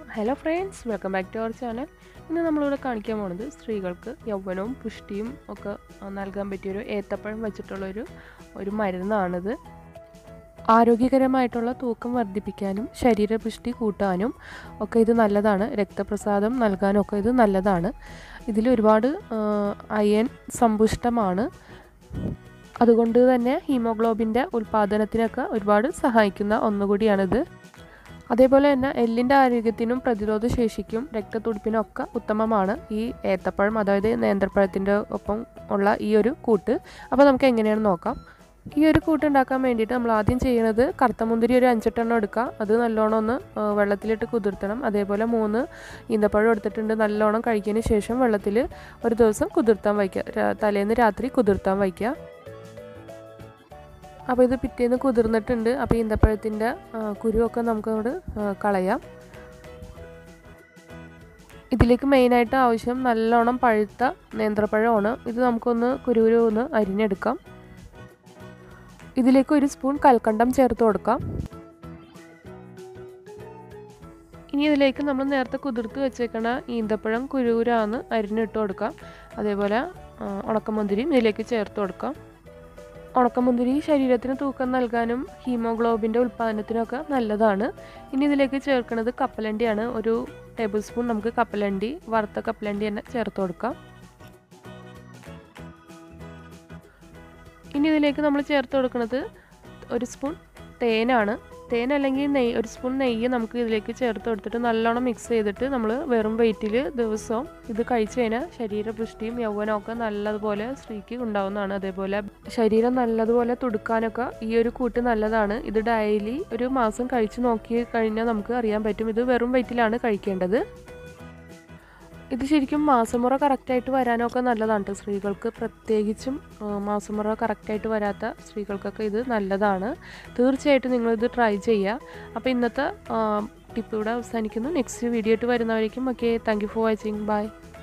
hello friends welcome back to our channel ഇന്ന് നമ്മളിവിടെ കാണിക്കാൻ പോകുന്നത് സ്ത്രീകൾക്ക് യൗവനവും പുഷ്ടിയും ഒക്കെ നൽകാൻ പറ്റിയൊരു ഏത്തപ്പഴം വെച്ചിട്ടുള്ളൊരു ഒരു മരുന്നാണിത് ആരോഗ്യകരമായിട്ടുള്ള തൂക്കം വർദ്ധിപ്പിക്കാനും ശരീരപുഷ്ടി കൂട്ടാനും ഒക്കെ ഇത് നല്ലതാണ് രക്തപ്രസാദം നൽകാനും ഒക്കെ ഇത് നല്ലതാണ് ഇതിൽ ഒരുപാട് അയൺ സമ്പുഷ്ടമാണ് അതുകൊണ്ട് തന്നെ ഹീമോഗ്ലോബിൻ്റെ ഉൽപ്പാദനത്തിനൊക്കെ ഒരുപാട് സഹായിക്കുന്ന ഒന്നുകൂടിയാണിത് അതേപോലെ തന്നെ എല്ലിൻ്റെ ആരോഗ്യത്തിനും പ്രതിരോധ ശേഷിക്കും രക്തത്തുടിപ്പിനും ഒക്കെ ഉത്തമമാണ് ഈ ഏത്തപ്പഴം അതായത് നേന്ത്രപ്പഴത്തിൻ്റെ ഒപ്പം ഉള്ള ഈ ഒരു കൂട്ട് അപ്പോൾ നമുക്ക് എങ്ങനെയാണ് നോക്കാം ഈ ഒരു കൂട്ട് ഉണ്ടാക്കാൻ വേണ്ടിയിട്ട് നമ്മൾ ആദ്യം ചെയ്യുന്നത് കറുത്ത മുന്തിരി ഒരു അഞ്ചെട്ടെണ്ണം എടുക്കുക അത് നല്ലോണം ഒന്ന് വെള്ളത്തിലിട്ട് കുതിർത്തണം അതേപോലെ മൂന്ന് ഈന്തപ്പഴം എടുത്തിട്ടുണ്ട് നല്ലോണം കഴിച്ചതിന് ശേഷം വെള്ളത്തിൽ ഒരു ദിവസം കുതിർത്താൻ വയ്ക്കുക തലേന്ന് രാത്രി കുതിർത്താൻ വയ്ക്കുക അപ്പോൾ ഇത് പിറ്റേന്ന് കുതിർന്നിട്ടുണ്ട് അപ്പോൾ ഈന്തപ്പഴത്തിൻ്റെ കുരുവൊക്കെ നമുക്കങ്ങോട്ട് കളയാം ഇതിലേക്ക് മെയിനായിട്ട് ആവശ്യം നല്ലോണം പഴുത്ത നേന്ത്രപ്പഴമാണ് ഇത് നമുക്കൊന്ന് കുരുകുരു ഒന്ന് അരിഞ്ഞെടുക്കാം ഇതിലേക്ക് ഒരു സ്പൂൺ കൽക്കണ്ടം ചേർത്ത് കൊടുക്കാം ഇനി ഇതിലേക്ക് നമ്മൾ നേരത്തെ കുതിർത്ത് വെച്ചേക്കണ ഈന്തപ്പഴം കുരുകുരാന്ന് അരിഞ്ഞിട്ട് കൊടുക്കാം അതേപോലെ ഉണക്കമുന്തിരിയും ഇതിലേക്ക് ചേർത്ത് കൊടുക്കാം ഉണക്കമുന്തിരി ശരീരത്തിന് തൂക്കം നൽകാനും ഹീമോഗ്ലോബിൻ്റെ ഉൽപ്പാദനത്തിനൊക്കെ നല്ലതാണ് ഇനി ഇതിലേക്ക് ചേർക്കുന്നത് കപ്പലണ്ടിയാണ് ഒരു ടേബിൾ സ്പൂൺ നമുക്ക് കപ്പലണ്ടി വറുത്ത കപ്പലണ്ടി തന്നെ ചേർത്ത് കൊടുക്കാം ഇനി ഇതിലേക്ക് നമ്മൾ ചേർത്ത് കൊടുക്കുന്നത് ഒരു സ്പൂൺ തേനാണ് തേൻ അല്ലെങ്കിൽ നെയ്യ് ഒരു സ്പൂൺ നെയ്യ് നമുക്ക് ഇതിലേക്ക് ചേർത്ത് കൊടുത്തിട്ട് നല്ലോണം മിക്സ് ചെയ്തിട്ട് നമ്മൾ വെറും വെയിറ്റിൽ ദിവസവും ഇത് കഴിച്ചു കഴിഞ്ഞാൽ ശരീരപുഷ്ടിയും യൗവനമൊക്കെ നല്ലതുപോലെ സ്ത്രീക്ക് ഉണ്ടാവുന്നതാണ് അതേപോലെ ശരീരം നല്ലതുപോലെ തുടുക്കാനൊക്കെ ഈ ഒരു കൂട്ട് നല്ലതാണ് ഇത് ഡെയിലി ഒരു മാസം കഴിച്ചു നോക്കി കഴിഞ്ഞാൽ നമുക്ക് അറിയാൻ പറ്റും ഇത് വെറും വെയിറ്റിലാണ് കഴിക്കേണ്ടത് ഇത് ശരിക്കും മാസമുറ കറക്റ്റായിട്ട് വരാനൊക്കെ നല്ലതാണ് കേട്ടോ സ്ത്രീകൾക്ക് പ്രത്യേകിച്ചും മാസമുറ കറക്റ്റായിട്ട് വരാത്ത സ്ത്രീകൾക്കൊക്കെ ഇത് നല്ലതാണ് തീർച്ചയായിട്ടും നിങ്ങളിത് ട്രൈ ചെയ്യുക അപ്പോൾ ഇന്നത്തെ ടിപ്പ് ഇവിടെ അവസാനിക്കുന്നു നെക്സ്റ്റ് വീഡിയോ ആയിട്ട് വരുന്നവരേക്കും okay thank you for watching by